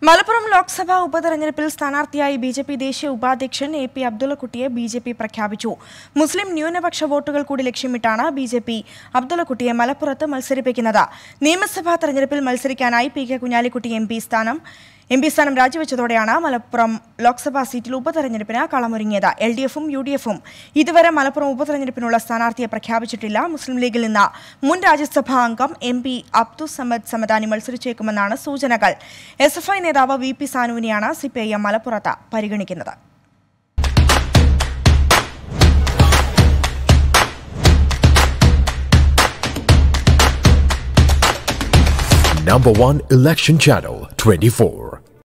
മലപ്പുറം ലോക്സഭാ ഉപതെരഞ്ഞെടുപ്പിൽ സ്ഥാനാർത്ഥിയായി B J P ദേശീയ ഉപാധ്യക്ഷൻ എ പി അബ്ദുള്ളക്കുട്ടിയെ ബി ജെ പി പ്രഖ്യാപിച്ചു മുസ്ലിം ന്യൂനപക്ഷ വോട്ടുകൾ കൂടി ലക്ഷ്യമിട്ടാണ് ബി ജെ പി അബ്ദുള്ളക്കുട്ടിയെ മലപ്പുറത്ത് മത്സരിപ്പിക്കുന്നത് നിയമസഭാ തെരഞ്ഞെടുപ്പിൽ മത്സരിക്കാനായി P K Kunhalikutty M P സ്ഥാനം എം പി സ്ഥാനം രാജിവെച്ചതോടെയാണ് മലപ്പുറം ലോക്സഭാ സീറ്റിൽ ഉപതെരഞ്ഞെടുപ്പിന് കളമൊരുങ്ങിയത് എൽ ഡി എഫും യു ഡി എഫും ഇതുവരെ മലപ്പുറം ഉപതെരഞ്ഞെടുപ്പിനുള്ള സ്ഥാനാർത്ഥിയെ പ്രഖ്യാപിച്ചിട്ടില്ല മുസ്ലിം ലീഗിൽ നിന്ന് മുൻ രാജ്യസഭാ അംഗം എം പി അബ്ദുൾ സമദ് സമദാനി മത്സരിച്ചേക്കുമെന്നാണ് സൂചനകൾ എസ് എഫ് ഐ നേതാവ് വി പി സാനുവിനെയാണ് സി പി ഐ എം മലപ്പുറത്ത് പരിഗണിക്കുന്നത് Number one election channel 24.